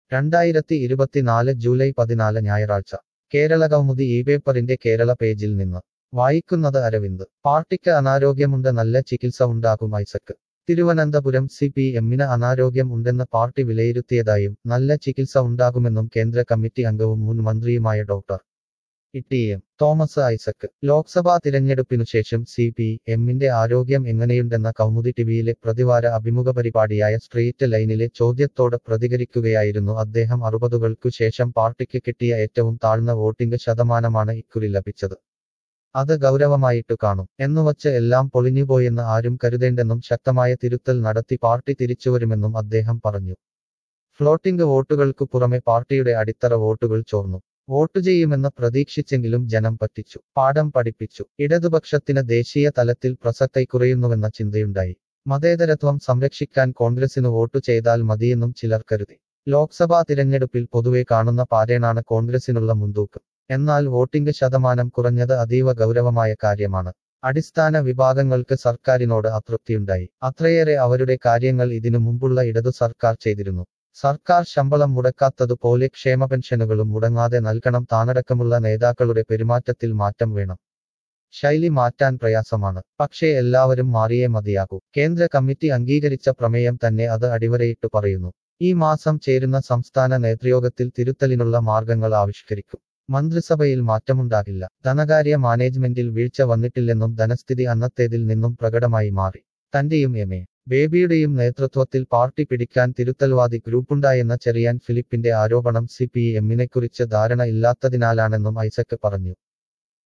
രണ്ടായിരത്തി ഇരുപത്തിനാല് ജൂലൈ പതിനാല് ഞായറാഴ്ച കേരള കൗമുദി ഈ പേപ്പറിന്റെ കേരള പേജിൽ നിന്ന് വായിക്കുന്നത് അരവിന്ദ് പാർട്ടിക്ക് അനാരോഗ്യമുണ്ട് നല്ല ചികിത്സ ഉണ്ടാകും ഐസക്ക് തിരുവനന്തപുരം സി പി എമ്മിന് അനാരോഗ്യം ഉണ്ടെന്ന് പാർട്ടി വിലയിരുത്തിയതായും നല്ല ചികിത്സ ഉണ്ടാകുമെന്നും കേന്ദ്ര കമ്മിറ്റി അംഗവും മുൻ മന്ത്രിയുമായ doctor T M Thomas Isaac Lok Sabha തിരഞ്ഞെടുപ്പിനുശേഷം സി പി എമ്മിന്റെ ആരോഗ്യം എങ്ങനെയുണ്ടെന്ന കൗമുദി ടിവിയിലെ പ്രതിവാര അഭിമുഖ പരിപാടിയായ സ്ട്രീറ്റ് ലൈനിലെ ചോദ്യത്തോട് പ്രതികരിക്കുകയായിരുന്നു അദ്ദേഹം അറുപതുകൾക്കു ശേഷം പാർട്ടിക്ക് കിട്ടിയ ഏറ്റവും താഴ്ന്ന വോട്ടിംഗ് ശതമാനമാണ് ഇക്കുറി ലഭിച്ചത് അത് ഗൗരവമായിട്ടു കാണും എന്നുവച്ച് എല്ലാം പൊളിഞ്ഞുപോയെന്ന് ആരും കരുതേണ്ടെന്നും ശക്തമായ തിരുത്തൽ നടത്തി പാർട്ടി തിരിച്ചുവരുമെന്നും അദ്ദേഹം പറഞ്ഞു ഫ്ലോട്ടിംഗ് വോട്ടുകൾക്കു പുറമെ പാർട്ടിയുടെ അടിത്തറ വോട്ടുകൾ ചോർന്നു വോട്ട് ചെയ്യുമെന്ന് പ്രതീക്ഷിച്ചെങ്കിലും ജനം പറ്റിച്ചു പാഠം പഠിപ്പിച്ചു ഇടതുപക്ഷത്തിന് ദേശീയ തലത്തിൽ പ്രസക്തി കുറയുന്നുവെന്ന ചിന്തയുണ്ടായി മതേതരത്വം സംരക്ഷിക്കാൻ കോൺഗ്രസിന് വോട്ടു ചെയ്താൽ മതിയെന്നും ചിലർ കരുതി ലോക്സഭാ തിരഞ്ഞെടുപ്പിൽ പൊതുവെ കാണുന്ന പാരേണാണ് കോൺഗ്രസിനുള്ള മുൻതൂക്കം എന്നാൽ വോട്ടിംഗ് ശതമാനം കുറഞ്ഞത് അതീവ ഗൗരവമായ കാര്യമാണ് അടിസ്ഥാന വിഭാഗങ്ങൾക്ക് സർക്കാരിനോട് അതൃപ്തിയുണ്ടായി അത്രയേറെ അവരുടെ കാര്യങ്ങൾ ഇതിനു മുമ്പുള്ള ഇടതു സർക്കാർ ചെയ്തിരുന്നു സർക്കാർ ശമ്പളം മുടക്കാത്തതുപോലെ ക്ഷേമ പെൻഷനുകളും മുടങ്ങാതെ നൽകണം താനടക്കമുള്ള നേതാക്കളുടെ പെരുമാറ്റത്തിൽ മാറ്റം വേണം ശൈലി മാറ്റാൻ പ്രയാസമാണ് പക്ഷേ എല്ലാവരും മാറിയേ മതിയാകൂ കേന്ദ്ര കമ്മിറ്റി അംഗീകരിച്ച പ്രമേയം തന്നെ അത് അടിവരയിട്ട് പറയുന്നു ഈ മാസം ചേരുന്ന സംസ്ഥാന നേതൃയോഗത്തിൽ തിരുത്തലിനുള്ള മാർഗങ്ങൾ ആവിഷ്കരിക്കും മന്ത്രിസഭയിൽ മാറ്റമുണ്ടാകില്ല ധനകാര്യ മാനേജ്മെന്റിൽ വീഴ്ച വന്നിട്ടില്ലെന്നും ധനസ്ഥിതി അന്നത്തേതിൽ നിന്നും പ്രകടമായി മാറി തന്റെയും എം എ ബേബിയുടെയും നേതൃത്വത്തിൽ പാർട്ടി പിടിക്കാൻ തിരുത്തൽവാദി ഗ്രൂപ്പുണ്ടായെന്ന ചെറിയാൻ ഫിലിപ്പിന്റെ ആരോപണം സി പി എമ്മിനെക്കുറിച്ച് ധാരണ ഇല്ലാത്തതിനാലാണെന്നും ഐസക്ക് പറഞ്ഞു